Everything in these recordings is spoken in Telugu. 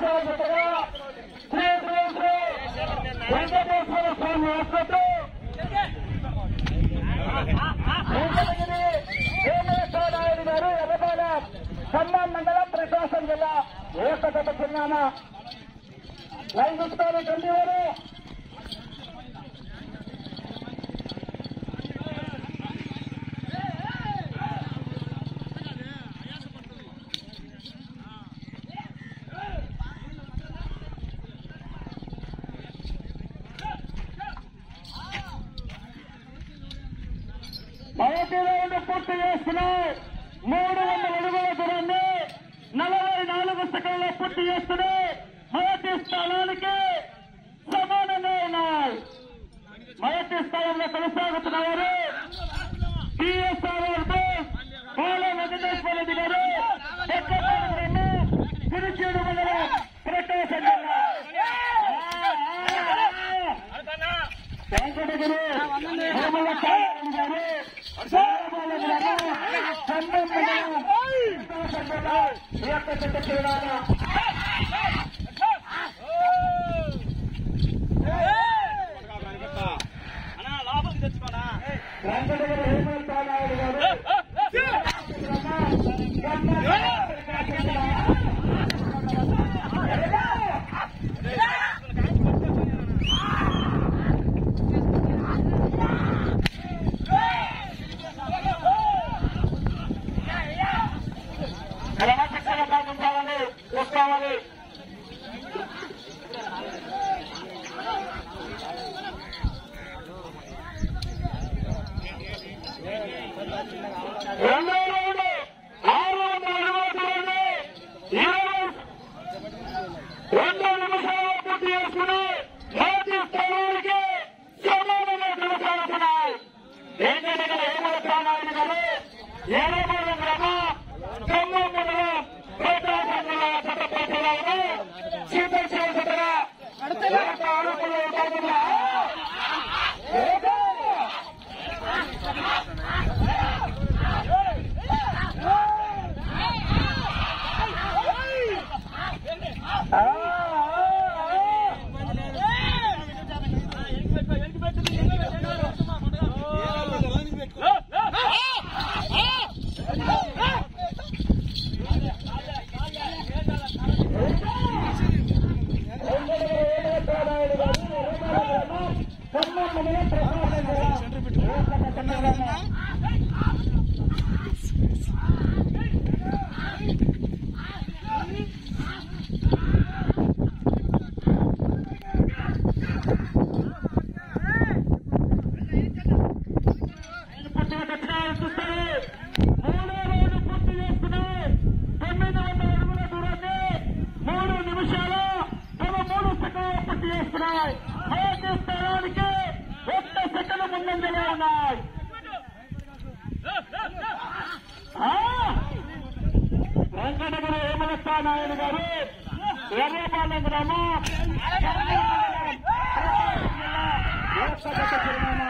నిమిషాల జతగా శ్రీ శ్రీ శ్రీ వెంకటేశ్వర స్వామి ఆసుపత్రి వెంకటగిరి వేమేశ్వర నాయుడు గారు ఎర్రపాలెం ఖమ్మం మండలం ప్రకాశం జిల్లా ఏకగత చిన్నాన లైన్ చూస్తారు కంటి వారు మొదటి రౌండ్ పూర్తి చేస్తున్నాయి మూడు వందల అడుగుల దూరాన్ని నలభై నాలుగు సెకండ్ల పూర్తి చేస్తున్నాయి మొదటి స్థానానికి సమానంగా ఉన్నాయి మొదటి స్థానంలో కొనసాగుతున్న వారు టీఎస్ఆర్ పోల వెంకటేశ్వర రెడ్డి గారు ఎక్కపాడు గ్రామం తిరుచేడు మండలం ప్రకాశం జిల్లా వెంకటగిరి హేమల కాళీ గారు సారబాల గ్రామం ఖమ్మం మండలం ప్రకాశం జిల్లా ఈ యొక్క చెట్టు చూడాలా వెంకటగిరి హేమల కాళీ గారు క్రమశిక్షణ పాటించాలని చూసుకోవాలి రెండో రౌండ్ ఆరు వందల అడుగుల ఇరవై రెండు నిమిషాలు పూర్తి చేసుకుని మొదటి స్థానానికి సమానంగా కొనసాగుతున్నాయి ఏంటంటే ఏమో స్థానానికి గారు ఏడమూలం గ్రామం ఖమ్మం మండలం ప్రకాశం జిల్లా చట్టపరిధిలో సీతల్ శివసతగా ఆరోపణలు అవుతున్నా పుట్టిన కట్టినాలు చూస్తారు మూడో రోజు పూర్తి చేసుకున్నాయి తొమ్మిది వందల అడుగుల దూరాన్ని మూడు నిమిషాలు పదమూడు సెకండ్లు పూర్తి చేస్తున్నాయి మొదటి స్థానానికి ఒక్క సెకండ్ ముందంజలో ఉన్నాయి ఆ! వెంకటగిరి హేమలత నాయుడు గారు ఎర్రపాలెం గ్రామం కర్నూలు జిల్లా ఏకగత చిరునామా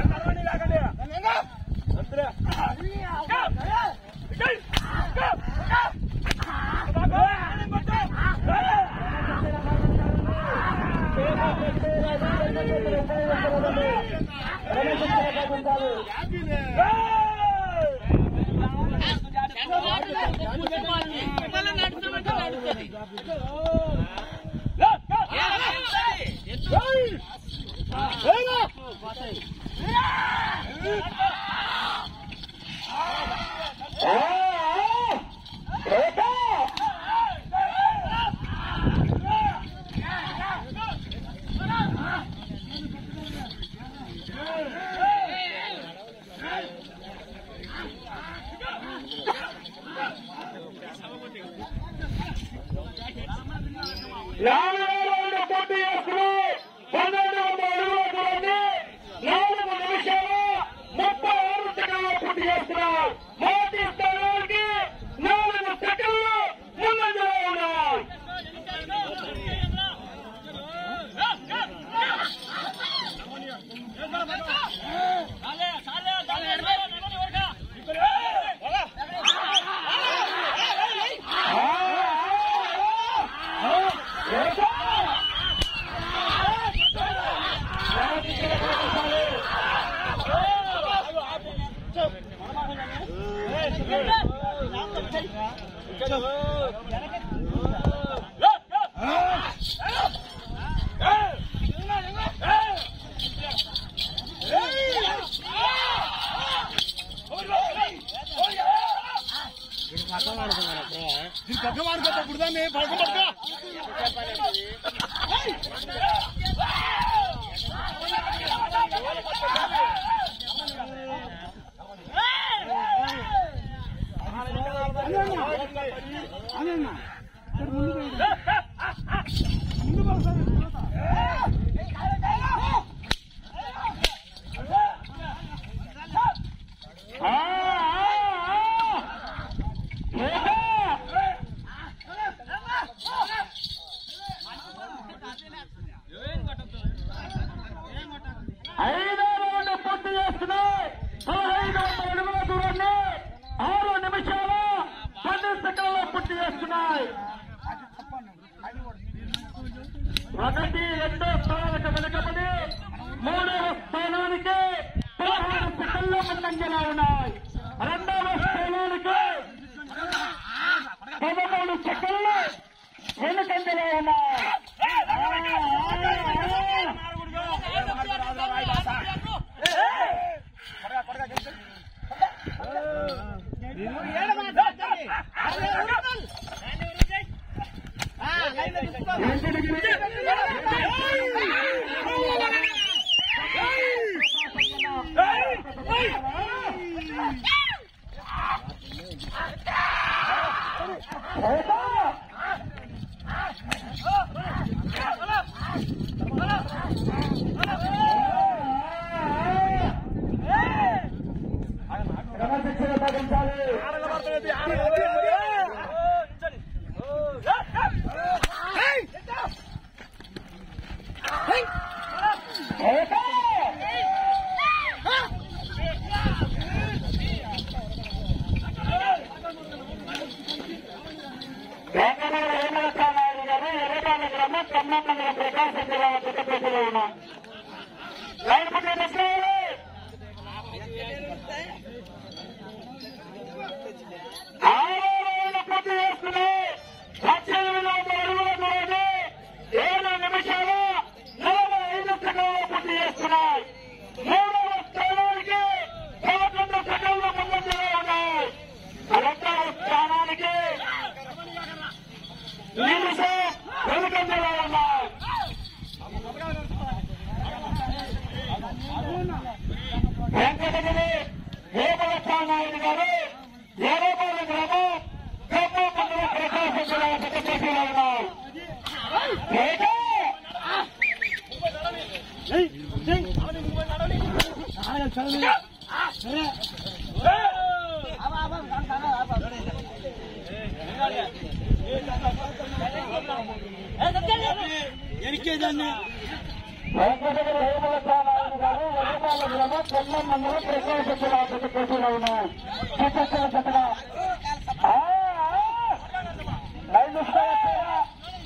నాలుగు రౌండ్లు పూర్తి చేసుకుని పన్నెండు వందల అడుగుల దూరాన్ని నాలుగు నిమిషాలు ముప్పై ఆరు సెకండ్లు పూర్తి చేస్తున్నారు మొదటి స్థానానికి నాలుగు సెకండ్లు ముందంజలో ఉన్నాయి ఆ, ఆ, ఆ, ఆ. ఆ, ఆ, ఆ. ఏహే. ఐదో రౌండ్ పూర్తి చేస్తున్నాయి పదహైదు వందల అడుగుల దూరాన్ని ఆరు నిమిషాలు పది సెకండ్లు పూర్తి చేస్తున్నాయి ఒకటి రెండో స్థానానికి వెనుకబడి మూడవ స్థానానికి పదహారు సెకండ్ల ముందంజలా ఉన్నాయి రెండవ స్థానానికి పదమూడు సెకండ్లు వెనుకంజలో ఉన్నాయి క్రమశిక్షణ తగ్గించాలి వెంకటగిరి హేమలస్వామి గారు ఎర్రపాలెం గ్రామం ఖమ్మం మండలం ప్రకాశం జిల్లా చుట్టుపక్కల ఉన్నాం లైన్ పట్ల ముస్లింలు ఆరో రోజులు పూర్తి చేస్తున్నాయి లక్ష ఎనిమిది వందల అడుగుల దూరాన్ని ఏడు నిమిషాలు నలభై ఐదు సెకండ్లు పూర్తి చేస్తున్నాయి మూడవ స్థానానికి పదకొండు సెకండ్ల ముందంజలో ఉన్నాయి రెండవ స్థానానికి నిమిషం వెనుకంజలో ఉన్నాయి వెంకటగిరి హేమలస్వామి గారు ఎర్రపాలెం గ్రామం ఖమ్మం మండలం ప్రకాశం జిల్లా చుట్టుపక్కల ఉన్నారు ఏక వెంకటగిరి హేమలస్వామి గారు ఎర్రపాలెం గ్రామం ఖమ్మం మండలం ప్రకాశం జిల్లా చుట్టుపక్కల ఉన్నారు చుట్టుపక్కల జతగా ఆ, ఆ, లైన్ వస్తాయా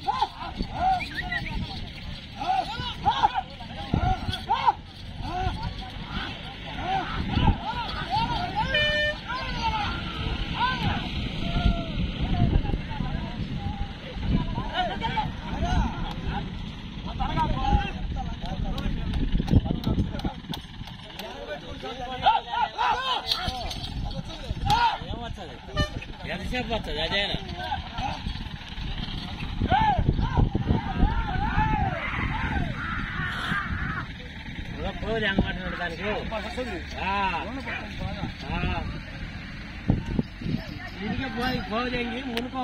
ఎంతసేపు వస్తుంది అదేనా పోదు అంగమాట దానికి ఆ. ఆ. ఇదిగే పోయి పోదేంగి మునుకో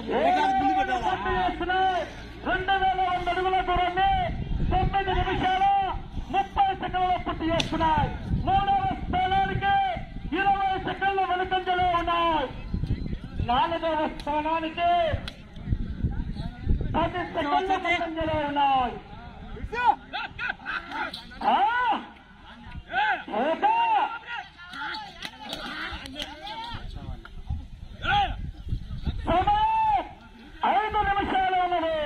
రెండు వేల వంద అడుగుల దూరాన్ని తొమ్మిది నిమిషాలు ముప్పై సెకండ్లు పూర్తి చేస్తున్నాయి మూడవ స్థానానికి ఇరవై సెకండ్ల వెనుకంజలో ఉన్నాయి నాలుగవ స్థానానికి పది సెకండ్ల వెనుకంజలో ఉన్నాయి ఆ! ఏక! సమయం ఐదు నిమిషాలు ఉన్నది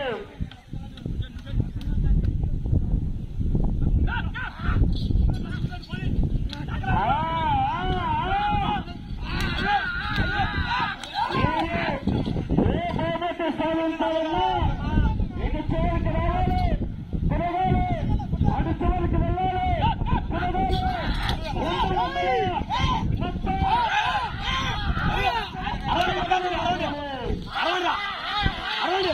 ఆ, ఆ, ఆ. ఏ, ఏ, వస్తాయన్నా ఇటు చివరికి రావాలి తిరగాలి అటు చివరికి వెళ్ళాలి తిరగాలి రెండు వందల ముప్పై అరవై అరవై అరవై అరవై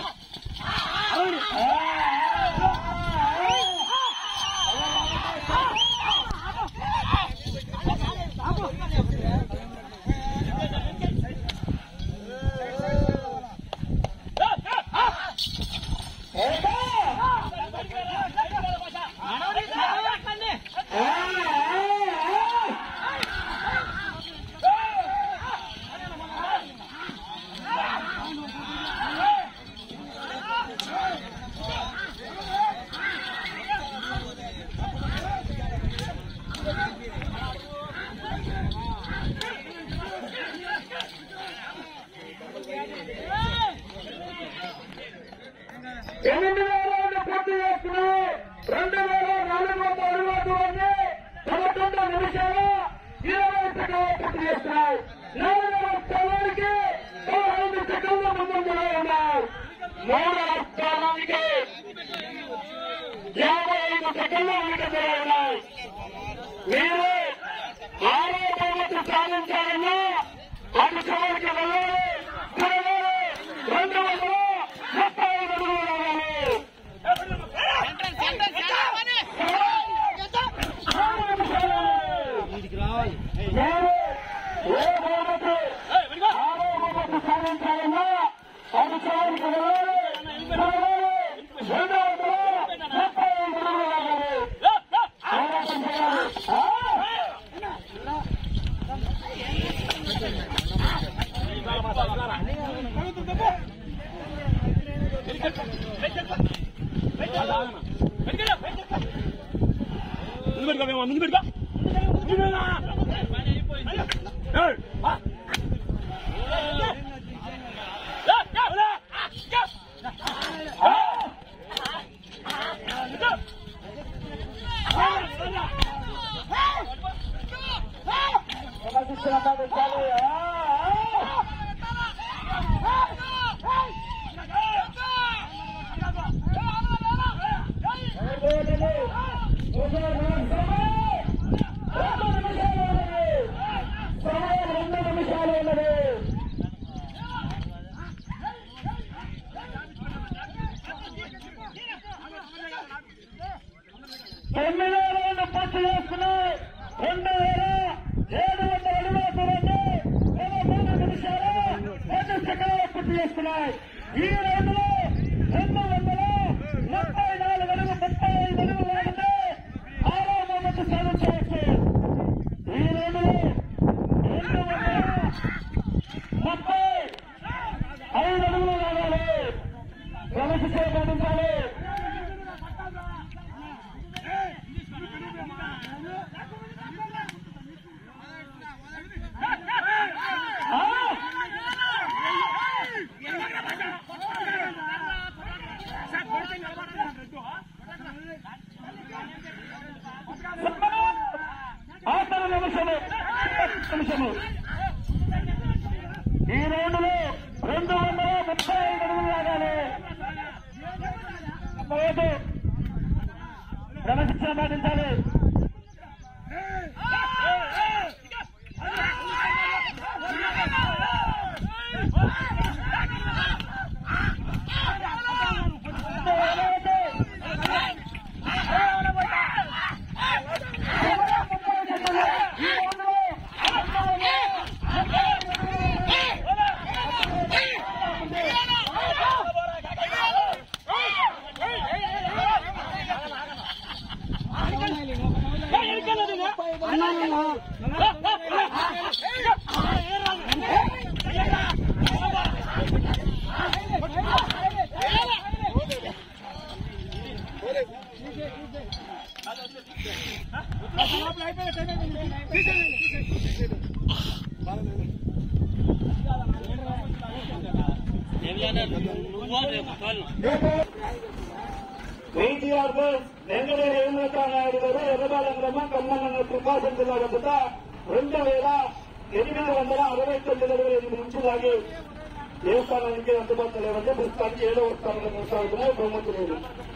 ఎనిమిది వేల ఐదు పూర్తి చేస్తున్నాయి రెండు వేల నాలుగు వందల అరవై దూరాన్ని పదకొండు నిమిషాలు ఇరవై సెకండ్లు పూర్తి చేస్తున్నాయి నాలుగవ స్థానానికి పదహైదు సెకండ్ల ముందంజలో ఉన్నాయి మూడవ స్థానానికి యాభై ఐదు సెకండ్లు వెనుకంజలో ఉన్నాయి మీరు ఆరో తరగతి సాధించాలన్నా అటు చివరికి వెళ్ళాలి తిరగాలి రెండు వందల ముప్పై ఐదు అడుగులు రావాలి వీడికి రావాలి మీరు ఏ బహుమతి ఆరో బహుమతి సాధించాలన్నా అటు చివరికి వెళ్ళాలి తిరగాలి రెండు వందల ముప్పై ఐదు అడుగులు రావాలి పోరాటం చేయాలి ఆ? ముందు పెట్టుకో మేము ముందు పెట్టుకో ముందు పెట్టుకో. ఏయ్, ఆ. ఏ, ఏ, ఉలా. ఆ. ప్రదర్శించిన సాధించాలి ఆ, ఆ. రెండు నిమిషాలు ఉన్నది తొమ్మిది వేల రెండు పూర్తి చేసుకున్నాయి రెండు వేల ఏడు వందల అడుగుల దూరాన్ని పదమూడు నిమిషాలు రెండు సెకండ్లు పూర్తి చేసుకున్నాయి ఈ రోజులో రెండు వందల ముప్పై నాలుగు అడుగు ముప్పై ఐదు అడుగులు లాగితే ఆరో బహుమతి సాధించవచ్చు ఈ రోజులో రెండు వందల ముప్పై ఐదు అడుగులు లాగాలి క్రమశిక్షణ పాటించాలి ఆఖరి నిమిషము నిమిషము ఈ రౌండ్లో రెండు వందల ముప్పై ఐదు అడుగులు లాగాలి లేదు క్రమశిక్షణ పాటించాలి నువ్వు రేపు కాళ్ళు కేటీఆర్ వెంకటేశ్వర రేణుకా నాయుడు గారు ఎర్రబాలెం గ్రామం కమ్మన్న కృపాసం జిల్లా వద్ద రెండు వేల ఎనిమిది వందల అరవై తొమ్మిది అరవై ఎనిమిది నుంచి లాగి ఏ స్థానానికి అందుబాటులో లేవంటే ప్రస్తుతానికి ఏడవ స్థానంలో కొనసాగుతున్నాయి బహుమతి లేదు